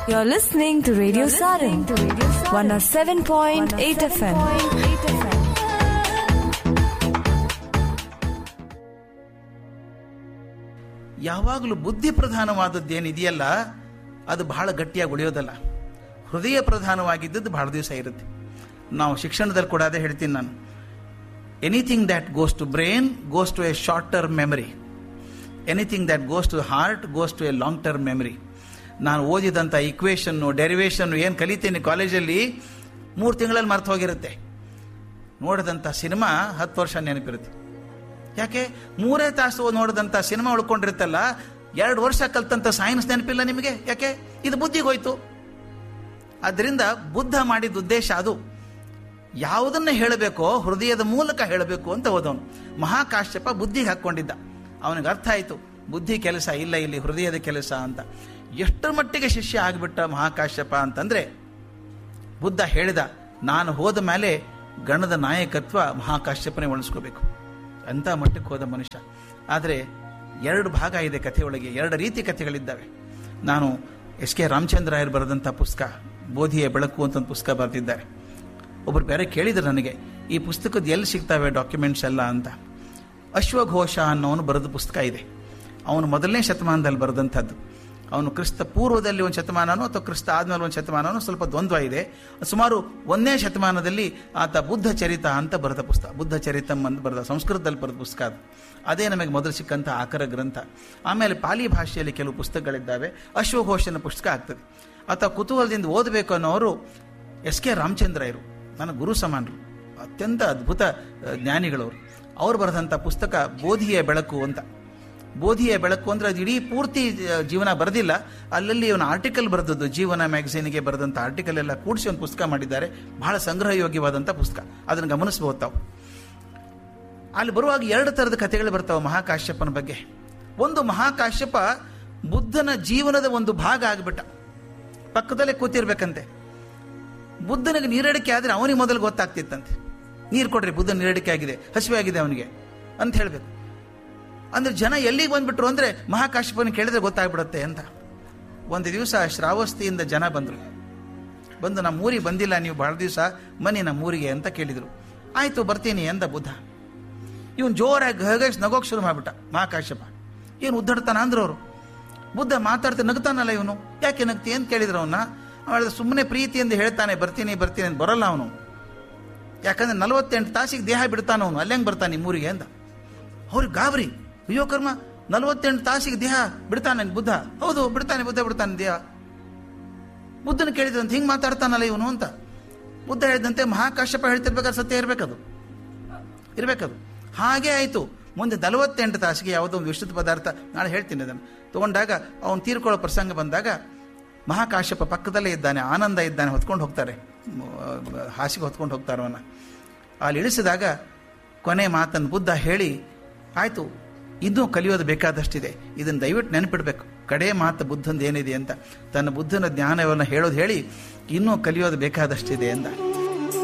You're listening to Radio Sarin, 107.8 FM. ಯಾವಾಗಲೂ ಬುದ್ಧಿ ಪ್ರಧಾನವಾದದ್ದೇನಿದೆಯಲ್ಲ ಅದು ಬಹಳ ಗಟ್ಟಿಯಾಗಿ ಉಳಿಯೋದಲ್ಲ ಹೃದಯ ಪ್ರಧಾನವಾಗಿದ್ದದ್ದು ಬಹಳ ದಿವಸ ಇರುತ್ತೆ ನಾವು ಶಿಕ್ಷಣದಲ್ಲಿ ಕೂಡ ಅದೇ ಹೇಳ್ತೀನಿ ನಾನು anything that goes to brain goes to a short term memory anything that goes to heart goes to a long term memory ನಾನು ಓದಿದಂಥ ಇಕ್ವೇಷನ್ನು ಡೆರಿವೇಷನ್ನು ಏನು ಕಲಿತೀನಿ ಕಾಲೇಜಲ್ಲಿ ಮೂರು ತಿಂಗಳಲ್ಲಿ ಮರ್ತು ಹೋಗಿರುತ್ತೆ ನೋಡಿದಂಥ ಸಿನಿಮಾ ಹತ್ತು ವರ್ಷ ನೆನಪಿರುತ್ತೆ ಯಾಕೆ ಮೂರೇ ತಾಸು ನೋಡಿದಂಥ ಸಿನಿಮಾ ಉಳ್ಕೊಂಡಿರುತ್ತಲ್ಲ ಎರಡು ವರ್ಷ ಕಲ್ತಂಥ ಸೈನ್ಸ್ ನೆನಪಿಲ್ಲ ನಿಮಗೆ ಯಾಕೆ ಇದು ಬುದ್ಧಿಗೆ ಹೋಯ್ತು ಅದರಿಂದ ಬುದ್ಧ ಮಾಡಿದ ಉದ್ದೇಶ ಅದು ಯಾವುದನ್ನ ಹೇಳಬೇಕೋ ಹೃದಯದ ಮೂಲಕ ಹೇಳಬೇಕು ಅಂತ ಹೋದವನು ಮಹಾಕಾಶ್ಯಪ ಬುದ್ಧಿಗೆ ಹಾಕ್ಕೊಂಡಿದ್ದ ಅವನಿಗೆ ಅರ್ಥ ಆಯಿತು ಬುದ್ಧಿ ಕೆಲಸ ಇಲ್ಲ ಇಲ್ಲಿ ಹೃದಯದ ಕೆಲಸ ಅಂತ ಎಷ್ಟರ ಮಟ್ಟಿಗೆ ಶಿಷ್ಯ ಆಗಿಬಿಟ್ಟ ಮಹಾಕಾಶ್ಯಪ ಅಂತಂದ್ರೆ ಬುದ್ಧ ಹೇಳಿದ ನಾನು ಹೋದ ಮೇಲೆ ಗಣದ ನಾಯಕತ್ವ ಮಹಾಕಾಶ್ಯಪನೇ ಉಳಿಸ್ಕೋಬೇಕು ಅಂತ ಮಟ್ಟಕ್ಕೆ ಹೋದ ಮನುಷ್ಯ ಆದರೆ ಎರಡು ಭಾಗ ಇದೆ ಕಥೆಯೊಳಗೆ ಎರಡು ರೀತಿ ಕಥೆಗಳಿದ್ದಾವೆ ನಾನು ಎಸ್ ಕೆ ರಾಮಚಂದ್ರಾಯರು ಬರೆದಂಥ ಪುಸ್ತಕ ಬೋಧಿಯ ಬೆಳಕು ಅಂತ ಒಂದು ಪುಸ್ತಕ ಬರೆದಿದ್ದಾರೆ ಒಬ್ಬರು ಬೇರೆ ಕೇಳಿದ್ರು ನನಗೆ ಈ ಪುಸ್ತಕದ ಎಲ್ಲಿ ಸಿಗ್ತವೆ ಡಾಕ್ಯುಮೆಂಟ್ಸ್ ಎಲ್ಲ ಅಂತ ಅಶ್ವಘೋಷ ಅನ್ನೋನು ಬರೆದ ಪುಸ್ತಕ ಇದೆ ಅವನು ಮೊದಲನೇ ಶತಮಾನದಲ್ಲಿ ಬರೆದಂಥದ್ದು ಅವನು ಕ್ರಿಸ್ತ ಪೂರ್ವದಲ್ಲಿ ಒಂದು ಶತಮಾನನೋ ಅಥವಾ ಕ್ರಿಸ್ತ ಆದ್ಮೇಲೆ ಒಂದು ಶತಮಾನನೋ ಸ್ವಲ್ಪ ದ್ವಂದ್ವ ಇದೆ ಸುಮಾರು ಒಂದನೇ ಶತಮಾನದಲ್ಲಿ ಆತ ಬುದ್ಧ ಚರಿತ ಅಂತ ಬರೆದ ಪುಸ್ತಕ ಬುದ್ಧ ಚರಿತಂ ಅಂತ ಬರೆದ ಸಂಸ್ಕೃತದಲ್ಲಿ ಬರೆದ ಪುಸ್ತಕ ಅದು ಅದೇ ನಮಗೆ ಮೊದಲು ಸಿಕ್ಕಂಥ ಆಕರ ಗ್ರಂಥ ಆಮೇಲೆ ಪಾಲಿ ಭಾಷೆಯಲ್ಲಿ ಕೆಲವು ಪುಸ್ತಕಗಳಿದ್ದಾವೆ ಅಶ್ವಘೋಷನ ಪುಸ್ತಕ ಆಗ್ತದೆ ಆತ ಕುತೂಹಲದಿಂದ ಓದಬೇಕು ಅನ್ನೋರು ಎಸ್ ಕೆ ರಾಮಚಂದ್ರಯ್ಯರು ನನ್ನ ಗುರು ಸಮಾನರು ಅತ್ಯಂತ ಅದ್ಭುತ ಜ್ಞಾನಿಗಳವರು ಅವ್ರು ಬರೆದಂಥ ಪುಸ್ತಕ ಬೋಧಿಯ ಬೆಳಕು ಅಂತ ಬೋಧಿಯ ಬೆಳಕು ಅಂದ್ರೆ ಅದು ಇಡೀ ಪೂರ್ತಿ ಜೀವನ ಬರೆದಿಲ್ಲ ಅಲ್ಲಲ್ಲಿ ಇವನು ಆರ್ಟಿಕಲ್ ಬರೆದದ್ದು ಜೀವನ ಮ್ಯಾಗಝೀನ್ಗೆ ಬರೆದಂಥ ಆರ್ಟಿಕಲ್ ಎಲ್ಲ ಕೂಡಿಸಿ ಒಂದು ಪುಸ್ತಕ ಮಾಡಿದ್ದಾರೆ ಬಹಳ ಸಂಗ್ರಹಯೋಗ್ಯವಾದಂಥ ಪುಸ್ತಕ ಅದನ್ನು ಗಮನಿಸಬಹುದು ತಾವು ಅಲ್ಲಿ ಬರುವಾಗ ಎರಡು ಥರದ ಕಥೆಗಳು ಬರ್ತಾವೆ ಮಹಾಕಾಶ್ಯಪನ ಬಗ್ಗೆ ಒಂದು ಮಹಾಕಾಶ್ಯಪ ಬುದ್ಧನ ಜೀವನದ ಒಂದು ಭಾಗ ಆಗಿಬಿಟ್ಟ ಪಕ್ಕದಲ್ಲೇ ಕೂತಿರ್ಬೇಕಂತೆ ಬುದ್ಧನಿಗೆ ನೀರಡಿಕೆ ಆದರೆ ಅವನಿಗೆ ಮೊದಲು ಗೊತ್ತಾಗ್ತಿತ್ತಂತೆ ನೀರು ಕೊಡ್ರಿ ಬುದ್ಧ ನೀರಡಿಕೆ ಆಗಿದೆ ಹಸಿವೆ ಆಗಿದೆ ಅವನಿಗೆ ಅಂತ ಹೇಳಬೇಕು ಅಂದ್ರೆ ಜನ ಎಲ್ಲಿಗೆ ಬಂದ್ಬಿಟ್ರು ಅಂದ್ರೆ ಮಹಾಕಾಶ್ಯಪನ ಕೇಳಿದ್ರೆ ಗೊತ್ತಾಗ್ಬಿಡುತ್ತೆ ಅಂತ ಒಂದು ದಿವಸ ಶ್ರಾವಸ್ತಿಯಿಂದ ಜನ ಬಂದರು ಬಂದು ನಮ್ಮ ಊರಿಗೆ ಬಂದಿಲ್ಲ ನೀವು ಬಹಳ ದಿವಸ ಮನಿ ನಮ್ಮ ಊರಿಗೆ ಅಂತ ಕೇಳಿದರು ಆಯ್ತು ಬರ್ತೀನಿ ಎಂದ ಬುದ್ಧ ಇವನು ಜೋರಾಗಿ ಗಹಗೈಸ್ ನಗೋಕ್ ಶುರು ಮಾಡ್ಬಿಟ್ಟ ಮಹಾಕಾಶ್ಯಪ ಏನು ಉದ್ದಾಡ್ತಾನ ಅಂದ್ರು ಅವರು ಬುದ್ಧ ಮಾತಾಡ್ತಾ ನಗ್ತಾನಲ್ಲ ಇವನು ಯಾಕೆ ನಗ್ತಿ ಅಂತ ಕೇಳಿದ್ರು ಅವನ್ನ ಅವಳ ಸುಮ್ಮನೆ ಪ್ರೀತಿಯಿಂದ ಹೇಳ್ತಾನೆ ಬರ್ತೀನಿ ಬರ್ತೀನಿ ಅಂತ ಬರಲ್ಲ ಅವನು ಯಾಕಂದ್ರೆ ನಲವತ್ತೆಂಟು ತಾಸಿಗೆ ದೇಹ ಬಿಡ್ತಾನ ಅವನು ಅಲ್ಲೆಂಗೆ ಬರ್ತಾನೆ ನಿಮ್ಮೂರಿಗೆ ಅಂತ ಅವ್ರಿಗೆ ಗಾಬರಿ ಅಯ್ಯೋ ಕರ್ಮ ನಲವತ್ತೆಂಟು ತಾಸಿಗೆ ದೇಹ ಬಿಡ್ತಾನೆ ಬುದ್ಧ ಹೌದು ಬಿಡ್ತಾನೆ ಬುದ್ಧ ಬಿಡ್ತಾನೆ ದೇಹ ಬುದ್ಧನ ಕೇಳಿದಂತೆ ಹಿಂಗೆ ಮಾತಾಡ್ತಾನಲ್ಲ ಇವನು ಅಂತ ಬುದ್ಧ ಹೇಳಿದಂತೆ ಮಹಾಕಾಶ್ಯಪ ಹೇಳ್ತಿರ್ಬೇಕಾದ್ರೆ ಸತ್ಯ ಇರಬೇಕದು ಇರಬೇಕದು ಹಾಗೆ ಆಯಿತು ಮುಂದೆ ನಲವತ್ತೆಂಟು ತಾಸಿಗೆ ಯಾವುದೋ ಒಂದು ವಿಷದ ಪದಾರ್ಥ ನಾಳೆ ಹೇಳ್ತೀನಿ ಅದನ್ನು ತೊಗೊಂಡಾಗ ಅವನು ತೀರ್ಕೊಳ್ಳೋ ಪ್ರಸಂಗ ಬಂದಾಗ ಮಹಾಕಾಶ್ಯಪ ಪಕ್ಕದಲ್ಲೇ ಇದ್ದಾನೆ ಆನಂದ ಇದ್ದಾನೆ ಹೊತ್ಕೊಂಡು ಹೋಗ್ತಾರೆ ಹಾಸಿಗೆ ಹೊತ್ಕೊಂಡು ಹೋಗ್ತಾರೆ ಅವನ ಅಲ್ಲಿ ಇಳಿಸಿದಾಗ ಕೊನೆ ಮಾತನ್ನು ಬುದ್ಧ ಹೇಳಿ ಆಯಿತು ಇನ್ನೂ ಕಲಿಯೋದು ಬೇಕಾದಷ್ಟಿದೆ ಇದನ್ನು ದಯವಿಟ್ಟು ನೆನಪಿಡ್ಬೇಕು ಕಡೆ ಮಾತು ಬುದ್ಧಂದು ಏನಿದೆ ಅಂತ ತನ್ನ ಬುದ್ಧನ ಜ್ಞಾನವನ್ನು ಹೇಳೋದು ಹೇಳಿ ಇನ್ನೂ ಕಲಿಯೋದು ಬೇಕಾದಷ್ಟಿದೆ ಅಂತ